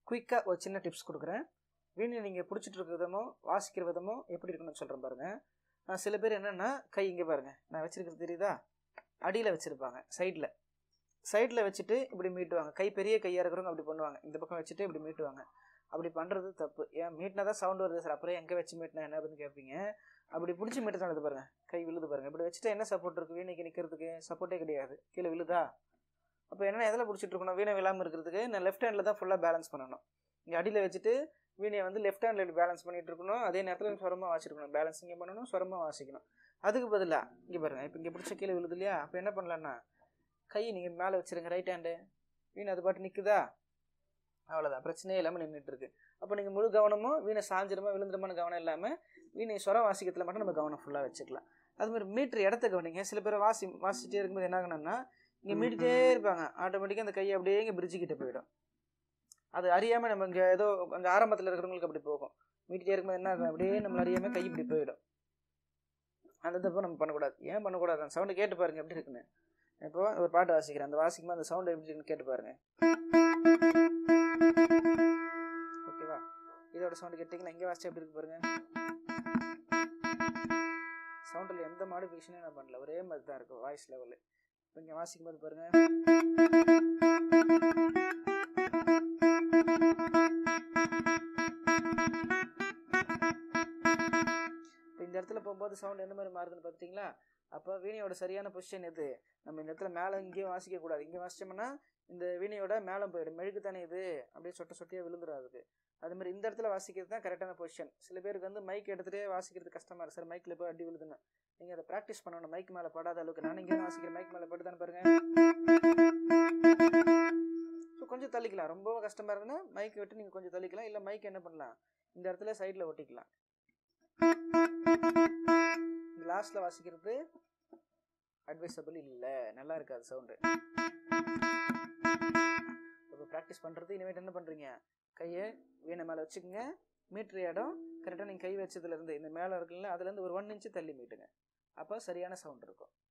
குயிக்காக ஒரு சின்ன டிப்ஸ் கொடுக்குறேன் வீணை நீங்கள் பிடிச்சிட்டு இருக்க விதமோ வாசிக்கிற விதமோ எப்படி இருக்குன்னு சொல்கிறேன் பாருங்கள் நான் சில பேர் என்னென்னா கை இங்கே பாருங்கள் நான் வச்சிருக்கிறது தெரியுதா அடியில் வச்சுருப்பாங்க சைடில் சைடில் வச்சுட்டு இப்படி மீட்டுவாங்க கை பெரிய கையாக இருக்கிறவங்க அப்படி பண்ணுவாங்க இந்த பக்கம் வச்சுட்டு இப்படி மீட்டுவாங்க அப்படி பண்ணுறது தப்பு ஏன் மீட்டினா தான் சவுண்ட் வருது சார் அப்புறம் எங்கே வச்சு மீட்டினா என்ன அப்படின்னு கேட்பீங்க அப்படி பிடிச்சி மீட்டு தான் பாருங்க கை விழுது பாருங்க இப்படி வச்சுட்டு என்ன சப்போர்ட் இருக்குது வீணைக்கு நிற்கிறதுக்கு சப்போர்ட்டே கிடையாது கீழே விழுதா அப்போ என்ன எதில் பிடிச்சிட்டு இருக்கணும் வீணை விழாமல் இருக்கிறதுக்கு நான் லெஃப்ட் ஹேண்டில் தான் ஃபுல்லாக பேலன்ஸ் பண்ணணும் இங்கே அடியில் வச்சுட்டு வீணையை வந்து லெஃப்ட் ஹேண்டில் பேலன்ஸ் பண்ணிட்டு இருக்கணும் அதே நேரத்தில் சுரமாக வாசிக்கணும் பேலன்ஸ் இங்கே பண்ணணும் சுரமாக வாசிக்கணும் அதுக்கு பதிலாக இங்கே பாருங்கள் இப்போ இங்கே பிடிச்ச கீழே விழுது இல்லையா அப்போ என்ன பண்ணலான்னா கை நீங்கள் மேலே வச்சுருங்க ரைட் ஹேண்டு வீணை அது பாட்டு நிற்குதா அவ்வளோதான் பிரச்சனையே இல்லாமல் நின்றுட்டு இருக்கு அப்போ நீங்கள் முழு கவனமும் வீணை சாஞ்சிரமா விழுந்துருமான கவனம் இல்லாமல் வீணை சுரம் வாசிக்கிறதுல மட்டும் நம்ம கவனம் ஃபுல்லாக வச்சுக்கலாம் அதுமாதிரி மீட்ரு இடத்த கவனிங்க சில பேர் வாசி வாசிச்சிட்டே இருக்கும்போது என்ன ஆகணும்னா இங்கே மீட்டிட்டே இருப்பாங்க ஆட்டோமேட்டிக்காக அந்த கையை அப்படியே இங்கே பிரிட்ஜு கிட்ட போயிடும் அது அறியாமல் நம்ம இங்கே ஏதோ கொஞ்சம் ஆரம்பத்தில் இருக்கிறவங்களுக்கு அப்படி போகும் மீட்டிட்டே இருக்கும்போது என்ன ஆகும் அப்படியே நம்மள அறியாமல் கை இப்படி போயிடும் அந்த தப்பு நம்ம பண்ணக்கூடாது ஏன் பண்ணக்கூடாது அந்த சவுண்டு கேட்டு பாருங்க எப்படி இருக்குன்னு இப்போ ஒரு பாட்டு வாசிக்கிறேன் அந்த வாசிக்கும்போது அந்த சவுண்டு எப்படி இருக்குன்னு கேட்டு பாருங்க ஓகேவா இதோட சவுண்டு கேட்டிங்கன்னா இங்கே வாசிச்சா எப்படி இருக்கு பாருங்க சவுண்டில் எந்த மாடிஃபிகேஷனும் நான் பண்ணல ஒரே மாதிரி தான் இருக்கும் வாய்ஸ் லெவலு இப்போ இங்கே வாசிக்கும் போது பாருங்க இப்போ இந்த இடத்துல போகும்போது சவுண்ட் எந்த மாதிரி மாறுதுன்னு பார்த்தீங்களா அப்போ வீணையோட சரியான பொசிஷன் எது நம்ம இந்த இடத்துல மேலே இங்கேயும் வாசிக்கக்கூடாது இங்கே வாசிச்சோம்னா இந்த வீணையோட மேலே போயிடும் மெழுகு தானே இது அப்படியே சொட்ட சொட்டியாக விழுந்துடும் அதுக்கு அது மாதிரி இந்த இடத்துல வாசிக்கிறது தான் கரெக்டான பொசிஷன் சில பேருக்கு வந்து மைக் எடுத்துகிட்டே வாசிக்கிறது கஷ்டமாக இருக்குது சார் மைக்கில் போய் அடி விழுதுன்னு நீங்கள் அதை ப்ராக்டிஸ் பண்ணணும் மைக் மேலே படாத அளவுக்கு நான் இங்கே வாசிக்கிறேன் மைக் மேலே பட்டு தானே பாருங்க ஸோ கொஞ்சம் தள்ளிக்கலாம் ரொம்ப கஷ்டமாக இருக்குன்னா மைக் விட்டு நீங்கள் கொஞ்சம் தள்ளிக்கலாம் இல்லை மைக் என்ன பண்ணலாம் இந்த இடத்துல சைடில் ஒட்டிக்கலாம் இந்த லாஸ்ட்டில் வாசிக்கிறது அட்வைசபிள் இல்லை நல்லா இருக்காது சவுண்டு இப்போ ப்ராக்டிஸ் பண்ணுறது இனிமேட்டு என்ன பண்ணுறீங்க கையை வீணை மேலே வச்சுக்கோங்க மீட்ரு இடம் கரெக்டாக நீங்கள் கை வச்சதுலேருந்து இந்த மேலே இருக்குல்ல அதுலேருந்து ஒரு ஒன் இன்ச்சு தள்ளி மீட்டுங்க அப்போ சரியான சவுண்ட் இருக்கும்